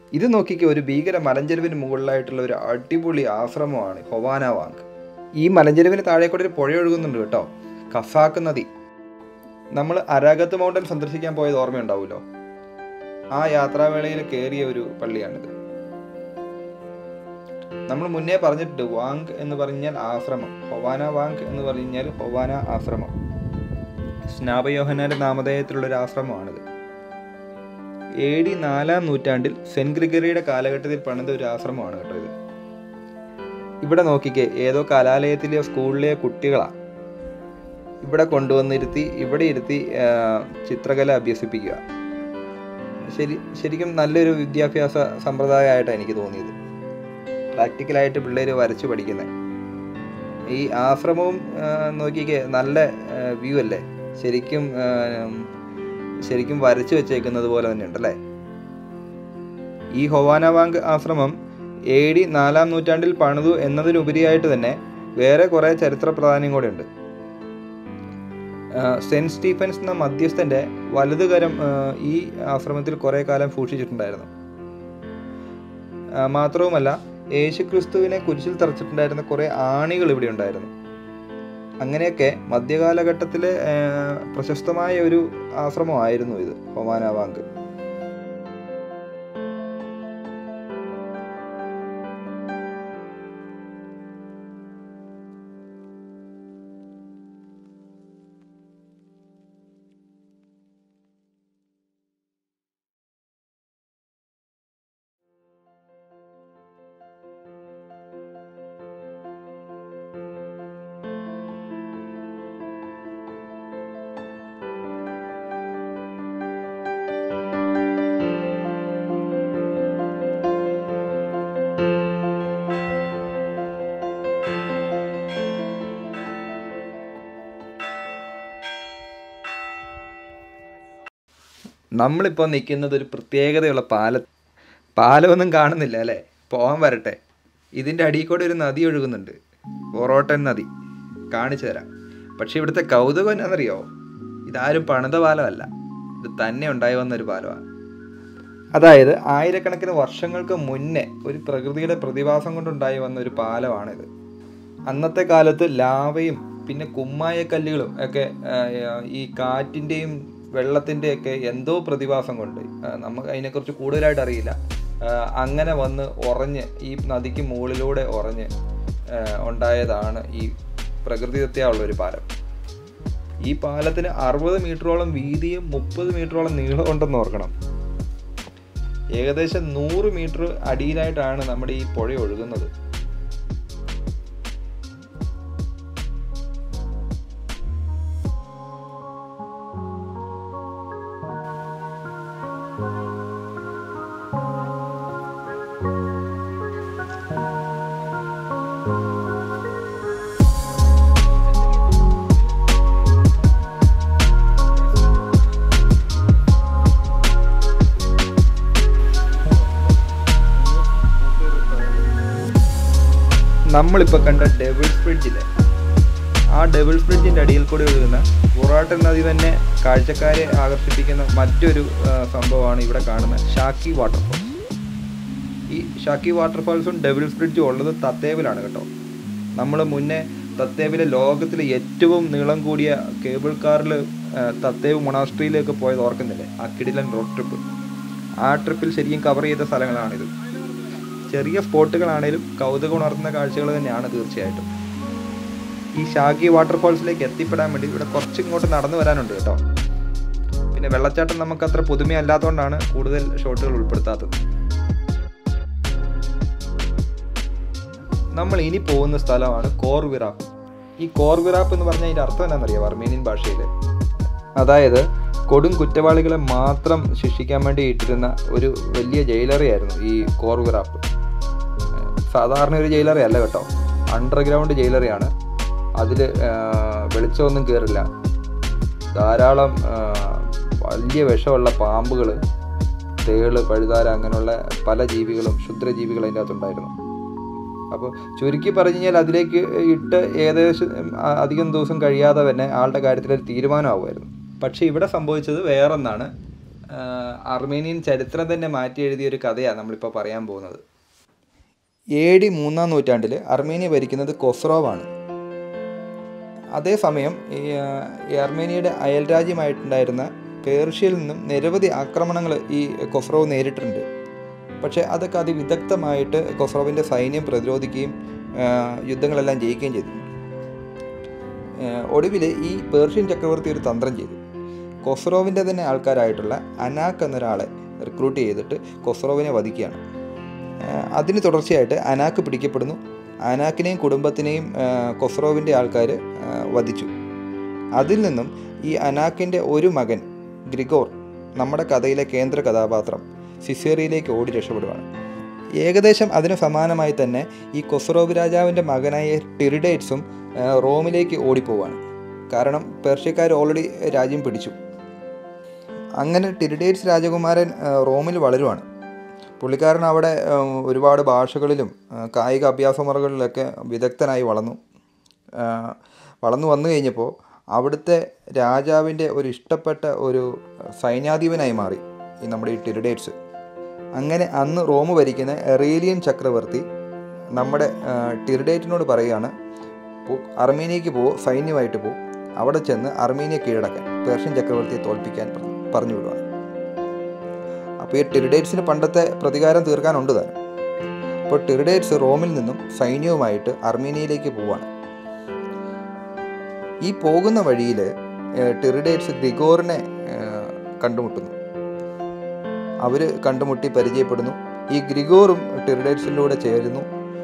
ഇത് നോക്കിക്ക് ഒരു ഭീകര മലഞ്ചെരുവിന് മുകളിലായിട്ടുള്ള ഒരു അടിപൊളി ആശ്രമമാണ് ഹൊവാന വാങ്ക് ഈ മലഞ്ചെരുവിന് താഴെ കൂടെ ഒരു പുഴ ഒഴുകുന്നുണ്ട് കേട്ടോ കസാക്ക് നദി നമ്മൾ അരാഗത്ത് മൗണ്ടൻ സന്ദർശിക്കാൻ പോയത് ഓർമ്മയുണ്ടാവുമല്ലോ ആ യാത്രാവേളയിൽ കയറിയ ഒരു പള്ളിയാണിത് നമ്മൾ മുന്നേ പറഞ്ഞിട്ടുണ്ട് വാങ്ക് എന്ന് പറഞ്ഞാൽ ആശ്രമം ഹൊവാന വാങ്ക് എന്ന് പറഞ്ഞാൽ ഹൊവാന ആശ്രമം സ്നാപയോഹനാന്റെ നാമധേയത്തിലുള്ള ഒരു ആശ്രമമാണിത് എ ഡി നാലാം നൂറ്റാണ്ടിൽ സെന്റ് ഗ്രിഗറിയുടെ കാലഘട്ടത്തിൽ പണിത ഒരു ആശ്രമമാണ് കേട്ടോ ഇത് ഇവിടെ നോക്കിക്കേ ഏതോ കലാലയത്തിലെയോ സ്കൂളിലെയോ കുട്ടികളാ ഇവിടെ കൊണ്ടുവന്നിരുത്തി ഇവിടെ ഇരുത്തി ആ, ചിത്രകല അഭ്യസിപ്പിക്കുക ശരി ശരിക്കും നല്ലൊരു വിദ്യാഭ്യാസ സമ്പ്രദായമായിട്ടാണ് എനിക്ക് തോന്നിയത് പ്രാക്ടിക്കലായിട്ട് പിള്ളേർ വരച്ചു പഠിക്കുന്നത് ഈ ആശ്രമവും ആ, നോക്കിക്കേ നല്ല വ്യൂ അല്ലേ ശരിക്കും ആ, ശരിക്കും വരച്ചു വെച്ചേക്കുന്നത് പോലെ തന്നെ ഉണ്ടല്ലേ ഈ ഹൊവാനവാങ്ക് ആശ്രമം എ ഡി നാലാം നൂറ്റാണ്ടിൽ പണിതു എന്നതിലുപരിയായിട്ട് തന്നെ വേറെ കുറേ ചരിത്ര പ്രാധാന്യം കൂടെ ഉണ്ട് സെൻറ്റ് സ്റ്റീഫൻസ് എന്ന മധ്യസ്ഥൻ്റെ വലതുകരം ആ, ഈ ആശ്രമത്തിൽ കുറേ കാലം സൂക്ഷിച്ചിട്ടുണ്ടായിരുന്നു ആ, മാത്രവുമല്ല യേശു ക്രിസ്തുവിനെ കുരിശിൽ തറച്ചിട്ടുണ്ടായിരുന്ന കുറേ ആണികൾ ഇവിടെ ഉണ്ടായിരുന്നു അങ്ങനെയൊക്കെ മധ്യകാലഘട്ടത്തിലെ ആ, പ്രശസ്തമായ ഒരു ആശ്രമമായിരുന്നു ഇത് ഹൊമാനാവാങ്ക് നമ്മളിപ്പോൾ നിൽക്കുന്നത് ഒരു പ്രത്യേകതയുള്ള പാല പാലമൊന്നും കാണുന്നില്ല അല്ലേ പോകാൻ വരട്ടെ ഇതിൻ്റെ അടിയിൽ കൂടെ ഒരു നദി ഒഴുകുന്നുണ്ട് ഒറോട്ടൻ നദി കാണിച്ചു തരാം പക്ഷേ ഇവിടുത്തെ കൗതുകം എന്നാണെന്നറിയോ ഇതാരും പണിത പാലമല്ല ഇത് തന്നെ ഉണ്ടായി വന്നൊരു പാലമാണ് അതായത് ആയിരക്കണക്കിന് വർഷങ്ങൾക്ക് മുന്നേ ഒരു പ്രകൃതിയുടെ പ്രതിഭാസം കൊണ്ടുണ്ടായി വന്ന ഒരു പാലമാണിത് അന്നത്തെ കാലത്ത് ലാവയും പിന്നെ കുമ്മായ കല്ലുകളും ഒക്കെ ആ, ഈ കാറ്റിൻ്റെയും വെള്ളത്തിൻ്റെയൊക്കെ എന്തോ പ്രതിഭാസം കൊണ്ട് ആ, നമുക്ക് അതിനെക്കുറിച്ച് കൂടുതലായിട്ട് അറിയില്ല ആ, അങ്ങനെ വന്ന് ഉറഞ്ഞ് ഈ നദിക്ക് മുകളിലൂടെ ഉറഞ്ഞ് ആ, ഉണ്ടായതാണ് ഈ പ്രകൃതിദത്തയുള്ള ഒരു പാലം ഈ പാലത്തിന് അറുപത് മീറ്ററോളം വീതിയും മുപ്പത് മീറ്ററോളം നീളം ഉണ്ടെന്ന് ഓർക്കണം ഏകദേശം നൂറ് മീറ്റർ അടിയിലായിട്ടാണ് നമ്മുടെ ഈ പുഴ ഒഴുകുന്നത് നമ്മളിപ്പോൾ കണ്ട ഡെവിൾസ് ബ്രിഡ്ജിലെ ആ ഡെവിൾസ് ബ്രിഡ്ജിൻ്റെ അടിയിൽ കൂടി ഒഴുകുന്ന ബുറാട്ടൻ നദി തന്നെ കാഴ്ചക്കാരെ ആകർഷിപ്പിക്കുന്ന മറ്റൊരു ആ, സംഭവമാണ് ഇവിടെ കാണുന്ന ഷാക്കി വാട്ടർഫോൾസ് ഈ ഷാക്കി വാട്ടർഫാൾസും ഡെവിൾസ് ബ്രിഡ്ജും ഉള്ളത് തത്തേവിലാണ് കേട്ടോ നമ്മൾ മുന്നേ തത്തേവിലെ ലോകത്തിലെ ഏറ്റവും നീളം കൂടിയ കേബിൾ കാറിൽ തത്തേവ് മൊണാസ്ട്രിയിലേക്ക് പോയത് ഓർക്കുന്നില്ലേ ആ കിടിലൻ റോഡ് ട്രിപ്പ് ആ ട്രിപ്പിൽ ശരിക്കും കവർ ചെയ്ത സ്ഥലങ്ങളാണിത് ചെറിയ സ്പോട്ടുകളാണേലും കൗതുകം ഉണർത്തുന്ന കാഴ്ചകൾ തന്നെയാണ് തീർച്ചയായിട്ടും ഈ ഷാഗി വാട്ടർഫാൾസിലേക്ക് എത്തിപ്പെടാൻ വേണ്ടി ഇവിടെ കുറച്ച് ഇങ്ങോട്ട് നടന്നു വരാനുണ്ട് കേട്ടോ പിന്നെ വെള്ളച്ചാട്ടം നമുക്ക് അത്ര പുതുമയല്ലാത്തതുകൊണ്ടാണ് കൂടുതൽ ഷോട്ടുകൾ ഉൾപ്പെടുത്താത്തത് നമ്മൾ ഇനി പോകുന്ന സ്ഥലമാണ് കോർവിറാപ്പ് ഈ കോർവിറാപ്പ് എന്ന് പറഞ്ഞാൽ അതിൻ്റെ അർത്ഥം എന്താണെന്നറിയാം അർമേനിയൻ ഭാഷയിൽ അതായത് കൊടും കുറ്റവാളികളെ മാത്രം ശിക്ഷിക്കാൻ വേണ്ടി ഇട്ടിരുന്ന ഒരു വലിയ ജയിലറിയായിരുന്നു ഈ കോർവിറാപ്പ് സാധാരണ ഒരു ജയിലറി അല്ല കേട്ടോ അണ്ടർഗ്രൗണ്ട് ജയിലറിയാണ് അതിൽ വെളിച്ചമൊന്നും കയറില്ല ധാരാളം ആ, വലിയ വിഷമുള്ള പാമ്പുകൾ തേള് പഴുതാര അങ്ങനെയുള്ള പല ജീവികളും ക്ഷുദ്രജീവികൾ അതിൻ്റെ അകത്തുണ്ടായിരുന്നു അപ്പോൾ ചുരുക്കി പറഞ്ഞു കഴിഞ്ഞാൽ അതിലേക്ക് ഇട്ട് ഏകദേശം ആ, അധികം ദിവസം കഴിയാതെ തന്നെ ആളുടെ കാര്യത്തിൽ ഒരു തീരുമാനമാവുമായിരുന്നു പക്ഷേ ഇവിടെ സംഭവിച്ചത് വേറൊന്നാണ് ആ, അർമേനിയൻ ചരിത്രം തന്നെ മാറ്റി എഴുതിയ ഒരു കഥയാണ് നമ്മളിപ്പോൾ പറയാൻ പോകുന്നത് എ ഡി മൂന്നാം നൂറ്റാണ്ടിൽ അർമേനിയ ഭരിക്കുന്നത് കൊസ്രോവാണ് അതേസമയം ഈ ആ, ഈ അർമേനിയയുടെ അയൽരാജ്യമായിട്ടുണ്ടായിരുന്ന പേർഷ്യയിൽ നിന്നും നിരവധി ആക്രമണങ്ങൾ ഈ കൊസ്രോവ് നേരിട്ടിട്ടുണ്ട് പക്ഷേ അതൊക്കെ അതിവിദഗ്ധമായിട്ട് കൊസ്രോവിൻ്റെ സൈന്യം പ്രതിരോധിക്കുകയും ആ, യുദ്ധങ്ങളെല്ലാം ജയിക്കുകയും ചെയ്തു ഒടുവിൽ ഈ പേർഷ്യൻ ചക്രവർത്തി ഒരു തന്ത്രം ചെയ്തു കൊസ്രോവിൻ്റെ തന്നെ ആൾക്കാരായിട്ടുള്ള അനാക്ക് എന്നൊരാളെ റിക്രൂട്ട് ചെയ്തിട്ട് കൊസ്രോവിനെ വധിക്കുകയാണ് ആ, അതിന് തുടർച്ചയായിട്ട് അനാക്ക് പിടിക്കപ്പെടുന്നു അനാക്കിനെയും കുടുംബത്തിനെയും ആ, കൊസ്രോവിൻ്റെ ആൾക്കാർ വധിച്ചു അതിൽ നിന്നും ഈ അനാക്കിൻ്റെ ഒരു മകൻ ഗ്രിഗോർ നമ്മുടെ കഥയിലെ കേന്ദ്ര കഥാപാത്രം സിസേറിയയിലേക്ക് ഓടി രക്ഷപ്പെടുകയാണ് ഏകദേശം അതിന് സമാനമായി തന്നെ ഈ കൊസ്രോവ് രാജാവിൻ്റെ മകനായ ടിറിഡേറ്റ്സും ആ, റോമിലേക്ക് ഓടിപ്പോവാണ് കാരണം പേർഷ്യക്കാർ ഓൾറെഡി രാജ്യം പിടിച്ചു അങ്ങനെ ടിരിഡേറ്റ്സ് രാജകുമാരൻ ആ, റോമിൽ വളരുവാണ് പുള്ളിക്കാരൻ അവിടെ ആ, ഒരുപാട് ഭാഷകളിലും ആ, കായിക അഭ്യാസ മുറകളിലൊക്കെ വിദഗ്ധനായി വളർന്നു ആ, വളർന്നു വന്നു കഴിഞ്ഞപ്പോൾ അവിടുത്തെ രാജാവിൻ്റെ ഒരു ഇഷ്ടപ്പെട്ട ഒരു സൈന്യാധിപനായി മാറി ഈ നമ്മുടെ ഈ ടിരിഡേറ്റ്സ് അങ്ങനെ അന്ന് റോം ഭരിക്കുന്ന എറേലിയൻ ചക്രവർത്തി നമ്മുടെ ആ, ടിറിഡേറ്റിനോട് പറയുകയാണ് പോ- അർമേനിയക്ക് പോ സൈന്യമായിട്ട് പോ അവിടെ ചെന്ന് അർമേനിയ കീഴടക്കാൻ പേർഷ്യൻ ചക്രവർത്തിയെ തോൽപ്പിക്കാൻ പറഞ്ഞു പറഞ്ഞു വിടുവാണ് അപ്പോൾ ഈ ടിറിഡേറ്റ്സിന് പണ്ടത്തെ പ്രതികാരം തീർക്കാനുണ്ട് താനും അപ്പോൾ ടിറിഡേറ്റ്സ് റോമിൽ നിന്നും സൈന്യവുമായിട്ട് അർമേനിയയിലേക്ക് പോവാണ് ഈ പോകുന്ന വഴിയിൽ ടിറിഡേറ്റ്സ് ഗ്രിഗോറിനെ ഏഹ്, കണ്ടുമുട്ടുന്നു അവർ കണ്ടുമുട്ടി പരിചയപ്പെടുന്നു ഈ ഗ്രിഗോറും ടിറിഡേറ്റ്സിലൂടെ ചേരുന്നു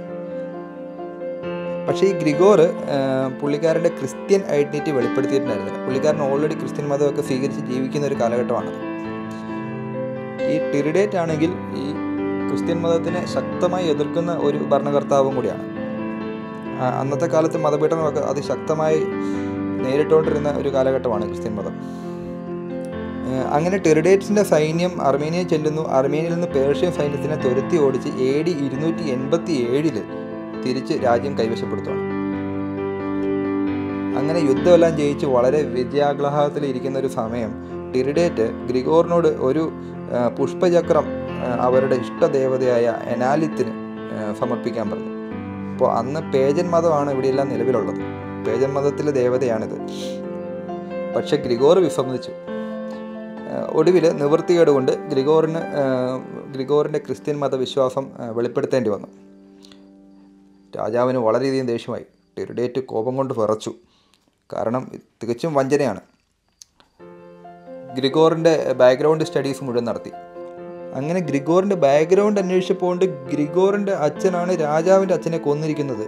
പക്ഷേ ഈ ഗ്രിഗോർ പുള്ളിക്കാരൻ്റെ ക്രിസ്ത്യൻ ഐഡൻറ്റിറ്റി വെളിപ്പെടുത്തിയിട്ടുണ്ടായിരുന്നില്ല പുള്ളിക്കാരൻ ഓൾറെഡി ക്രിസ്ത്യൻ മതമൊക്കെ സ്വീകരിച്ച് ജീവിക്കുന്ന ഒരു കാലഘട്ടമാണ് ഈ ടിറിഡേറ്റ് ആണെങ്കിൽ ഈ ക്രിസ്ത്യൻ മതത്തിനെ ശക്തമായി എതിർക്കുന്ന ഒരു ഭരണകർത്താവും കൂടിയാണ് ആ, അന്നത്തെ കാലത്ത് മതപീഡനമൊക്കെ അതിശക്തമായി നേരിട്ടുകൊണ്ടിരുന്ന ഒരു കാലഘട്ടമാണ് ക്രിസ്ത്യൻ മതം ഏഹ് അങ്ങനെ ടെറിഡേറ്റ്സിൻ്റെ സൈന്യം അർമേനിയ ചെല്ലുന്നു അർമേനിയയിൽ നിന്ന് പേർഷ്യൻ സൈന്യത്തിനെ തുരത്തി ഓടിച്ച് എ ഡി ഇരുന്നൂറ്റി എൺപത്തി ഏഴില് തിരിച്ച് രാജ്യം കൈവശപ്പെടുത്തുകയാണ് അങ്ങനെ യുദ്ധമെല്ലാം ജയിച്ച് വളരെ വിജയാഗ്ലാഹത്തിൽ ഇരിക്കുന്ന ഒരു സമയം ടിറിഡേറ്റ് ഗ്രിഗോറിനോട് ഒരു ആ, പുഷ്പചക്രം ആ, അവരുടെ ഇഷ്ടദേവതയായ എനാലിത്തിന് ആ, സമർപ്പിക്കാൻ പറഞ്ഞു അപ്പോൾ അന്ന് പേജൻ മതമാണ് ഇവിടെയെല്ലാം നിലവിലുള്ളത് പേജൻ മതത്തിലെ ദേവതയാണിത് പക്ഷെ ഗ്രിഗോർ വിസമ്മതിച്ചു ഒടുവിൽ നിവൃത്തികേട് കൊണ്ട് ഗ്രിഗോറിന് ആ, ഗ്രിഗോറിൻ്റെ ക്രിസ്ത്യൻ മതവിശ്വാസം ആ, വെളിപ്പെടുത്തേണ്ടി വന്നു രാജാവിന് വളരെയധികം ദേഷ്യമായി ടെറിഡേറ്റ് കോപം കൊണ്ട് വിറച്ചു കാരണം ഇത് തികച്ചും വഞ്ചനയാണ് ഗ്രിഗോറിൻ്റെ ബാക്ക്ഗ്രൗണ്ട് സ്റ്റഡീസ് മുഴുവൻ നടത്തി അങ്ങനെ ഗ്രിഗോറിൻ്റെ ബാക്ക്ഗ്രൗണ്ട് അന്വേഷിച്ചപ്പോൾ ഗ്രിഗോറിൻ്റെ അച്ഛനാണ് രാജാവിൻ്റെ അച്ഛനെ കൊന്നിരിക്കുന്നത്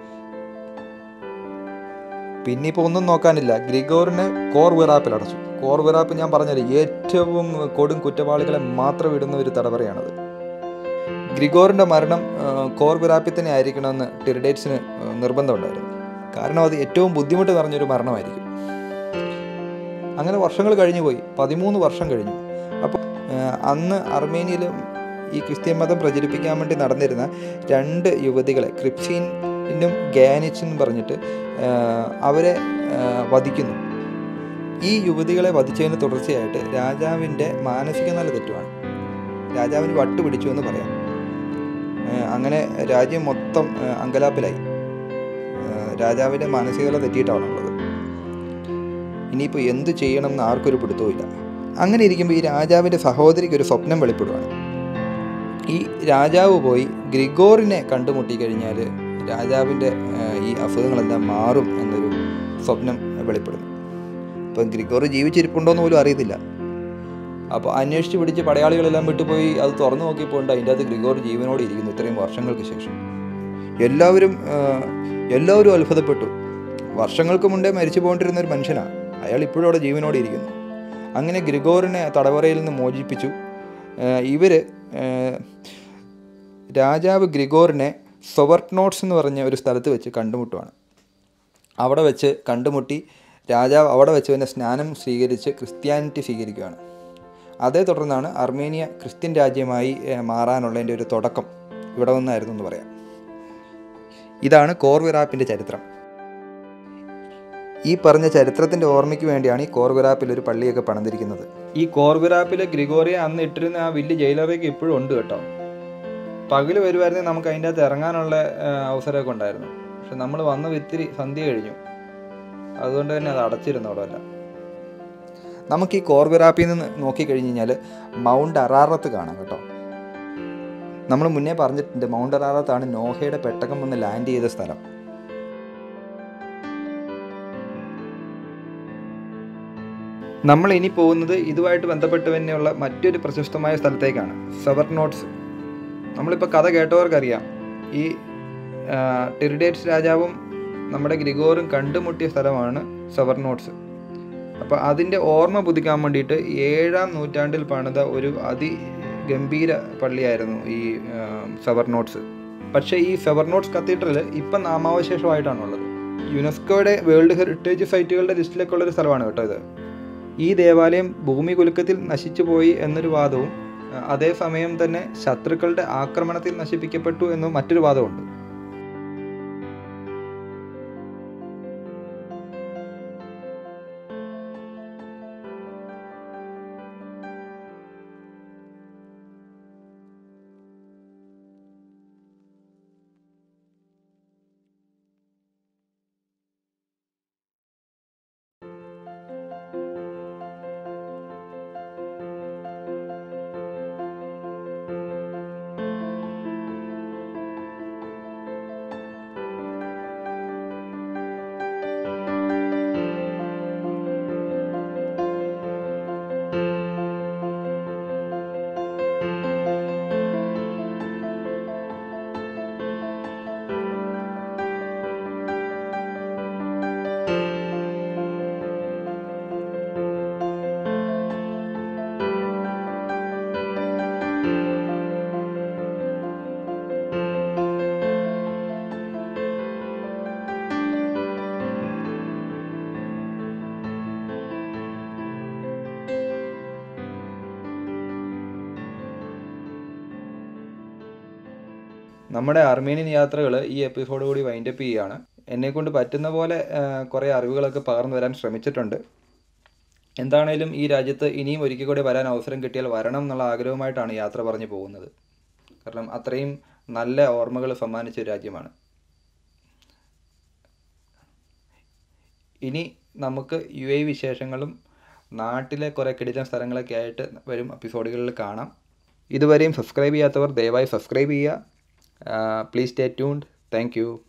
പിന്നെ ഇപ്പോൾ ഒന്നും നോക്കാനില്ല ഗ്രിഗോറിനെ കോർ വിറാപ്പിൽ അടച്ചു കോർ വിറാപ്പ് ഞാൻ പറഞ്ഞാൽ ഏറ്റവും കൊടും കുറ്റവാളികളെ മാത്രം ഇടുന്ന ഒരു തടവറയാണത് ഗ്രിഗോറിൻ്റെ മരണം ആ, കോർ വിറാപ്പിൽ തന്നെ ആയിരിക്കണമെന്ന് ടെറിഡേറ്റ്സിന് ആ, നിർബന്ധമുണ്ടായിരുന്നു കാരണം അത് ഏറ്റവും ബുദ്ധിമുട്ട് നിറഞ്ഞൊരു മരണമായിരിക്കും അങ്ങനെ വർഷങ്ങൾ കഴിഞ്ഞു പോയി പതിമൂന്ന് വർഷം കഴിഞ്ഞു അപ്പോൾ അന്ന് അർമേനിയയിലും ഈ ക്രിസ്ത്യൻ മതം പ്രചരിപ്പിക്കാൻ വേണ്ടി നടന്നിരുന്ന രണ്ട് യുവതികളെ ക്രിപ്സീനും ഗാനിച്ച് എന്ന് പറഞ്ഞിട്ട് ആ, അവരെ ആ, വധിക്കുന്നു ഈ യുവതികളെ വധിച്ചതിന് തുടർച്ചയായിട്ട് രാജാവിൻ്റെ മാനസിക നില തെറ്റുവാണ് രാജാവിന് വട്ട് പിടിച്ചു എന്ന് പറയാം ആ, അങ്ങനെ രാജ്യം മൊത്തം ആ, അങ്കലാപ്പിലായി ആ, രാജാവിൻ്റെ മാനസികത തെറ്റിയിട്ടാണ് ഉള്ളത് ഇനിയിപ്പോൾ എന്ത് ചെയ്യണം എന്ന് ആർക്കൊരു പിടുത്തവുമില്ല അങ്ങനെ ഇരിക്കുമ്പോൾ ഈ രാജാവിൻ്റെ സഹോദരിക്ക് ഒരു സ്വപ്നം വെളിപ്പെടുവാണ് ഈ രാജാവ് പോയി ഗ്രിഗോറിനെ കണ്ടുമുട്ടി കഴിഞ്ഞാൽ രാജാവിൻ്റെ ആ, ഈ അസുഖങ്ങളെല്ലാം മാറും എന്നൊരു സ്വപ്നം വെളിപ്പെടുന്നു അപ്പം ഗ്രിഗോർ ജീവിച്ചിരിപ്പുണ്ടോയെന്ന് പോലും അറിയത്തില്ല അപ്പോൾ അന്വേഷിച്ച് പിടിച്ച് പടയാളികളെല്ലാം വിട്ടുപോയി അത് തുറന്നു നോക്കിയപ്പോൾ ഉണ്ട് അതിൻ്റെ അകത്ത് ഗ്രിഗോർ ജീവനോടെ ഇരിക്കുന്നു ഇത്രയും വർഷങ്ങൾക്ക് ശേഷം എല്ലാവരും ആ, എല്ലാവരും അത്ഭുതപ്പെട്ടു വർഷങ്ങൾക്ക് മുമ്പേ മരിച്ചു പോകൊണ്ടിരുന്ന ഒരു മനുഷ്യനാണ് അയാൾ ഇപ്പോഴും അവിടെ ജീവനോടെ ഇരിക്കുന്നു അങ്ങനെ ഗ്രിഗോറിനെ തടവറയിൽ നിന്ന് മോചിപ്പിച്ചു ഇവർ രാജാവ് ഗ്രിഗോറിനെ സൊവർട്ട് നോട്ട്സ് എന്ന് പറഞ്ഞ ഒരു സ്ഥലത്ത് വെച്ച് കണ്ടുമുട്ടുവാണ് അവിടെ വെച്ച് കണ്ടുമുട്ടി രാജാവ് അവിടെ വെച്ച് തന്നെ സ്നാനം സ്വീകരിച്ച് ക്രിസ്ത്യാനിറ്റി സ്വീകരിക്കുകയാണ് അതേ തുടർന്നാണ് അർമേനിയ ക്രിസ്ത്യൻ രാജ്യമായി ഏഹ്, മാറാനുള്ളതിൻ്റെ ഒരു തുടക്കം ഇവിടെ നിന്നായിരുന്നു എന്ന് പറയാം ഇതാണ് കോർവിറാപ്പിൻ്റെ ചരിത്രം ഈ പറഞ്ഞ ചരിത്രത്തിൻ്റെ ഓർമ്മയ്ക്ക് വേണ്ടിയാണ് ഈ കോർവിറാപ്പിൽ ഒരു പള്ളിയൊക്കെ പണിതിരിക്കുന്നത് ഈ കോർബിറാപ്പിൽ ഗ്രിഗോറിയ അന്ന് ഇട്ടിരുന്ന ആ വലിയ ജയിലറേക്ക് ഇപ്പോഴും ഉണ്ട് കേട്ടോ പകൽ വരുമായിരുന്നെങ്കിൽ നമുക്ക് അതിൻ്റെ അകത്ത് ഇറങ്ങാനുള്ള ആ, അവസരമൊക്കെ ഉണ്ടായിരുന്നു പക്ഷെ നമ്മൾ വന്ന് വിത്തിരി സന്ധ്യ കഴിഞ്ഞു അതുകൊണ്ട് തന്നെ അത് അടച്ചിരുന്നു അവിടെ എല്ലാം നമുക്ക് ഈ കോർബിറാപ്പിൽ നിന്ന് നോക്കിക്കഴിഞ്ഞ് കഴിഞ്ഞാൽ മൗണ്ട് അറാറത്ത് കാണാം കേട്ടോ നമ്മൾ മുന്നേ പറഞ്ഞിട്ടുണ്ട് മൗണ്ട് അറാറത്താണ് നോഹയുടെ പെട്ടകം വന്ന് ലാൻഡ് ചെയ്ത സ്ഥലം നമ്മൾ ഇനി പോകുന്നത് ഇതുമായിട്ട് ബന്ധപ്പെട്ട് തന്നെയുള്ള മറ്റൊരു പ്രശസ്തമായ സ്ഥലത്തേക്കാണ് സവർനോട്ട്സ് നമ്മളിപ്പോൾ കഥ കേട്ടവർക്കറിയാം ഈ ടെറിഡേറ്റ്സ് രാജാവും നമ്മുടെ ഗ്രിഗോറും കണ്ടുമുട്ടിയ സ്ഥലമാണ് സവർനോട്ട്സ് അപ്പോൾ അതിൻ്റെ ഓർമ്മ പുതുക്കാൻ വേണ്ടിയിട്ട് ഏഴാം നൂറ്റാണ്ടിൽ പണിത ഒരു അതിഗംഭീര പള്ളിയായിരുന്നു ഈ സവർനോട്ട്സ് പക്ഷേ ഈ സവർനോട്ട്സ് കത്തീഡ്രൽ ഇപ്പം നാമാവശേഷമായിട്ടാണുള്ളത് യുനെസ്കോയുടെ വേൾഡ് ഹെറിറ്റേജ് സൈറ്റുകളുടെ ലിസ്റ്റിലൊക്കെ ഉള്ളൊരു സ്ഥലമാണ് കേട്ടോ ഇത് ഈ ദേവാലയം ഭൂമി കുലുക്കത്തിൽ നശിച്ചു പോയി എന്നൊരു വാദവും അഹ് അതേസമയം തന്നെ ശത്രുക്കളുടെ ആക്രമണത്തിൽ നശിപ്പിക്കപ്പെട്ടു എന്നും മറ്റൊരു വാദമുണ്ട് നമ്മുടെ അർമേനിയൻ യാത്രകൾ ഈ എപ്പിസോഡ് കൂടി വൈൻഡപ്പ് ചെയ്യുകയാണ് എന്നെക്കൊണ്ട് പറ്റുന്ന പോലെ ആ, കുറേ അറിവുകളൊക്കെ പകർന്നു വരാൻ ശ്രമിച്ചിട്ടുണ്ട് എന്താണേലും ഈ രാജ്യത്ത് ഇനിയും ഒരിക്കൽ കൂടി വരാൻ അവസരം കിട്ടിയാൽ വരണം എന്നുള്ള ആഗ്രഹമായിട്ടാണ് യാത്ര പറഞ്ഞു പോകുന്നത് കാരണം അത്രയും നല്ല ഓർമ്മകൾ സമ്മാനിച്ച ഒരു രാജ്യമാണ് ഇനി നമുക്ക് യു എ വിശേഷങ്ങളും നാട്ടിലെ കുറേ കിടിലൻ സ്ഥലങ്ങളൊക്കെ ആയിട്ട് വരും എപ്പിസോഡുകളിൽ കാണാം ഇതുവരെയും സബ്സ്ക്രൈബ് ചെയ്യാത്തവർ ദയവായി സബ്സ്ക്രൈബ് ചെയ്യുക please stay tuned thank U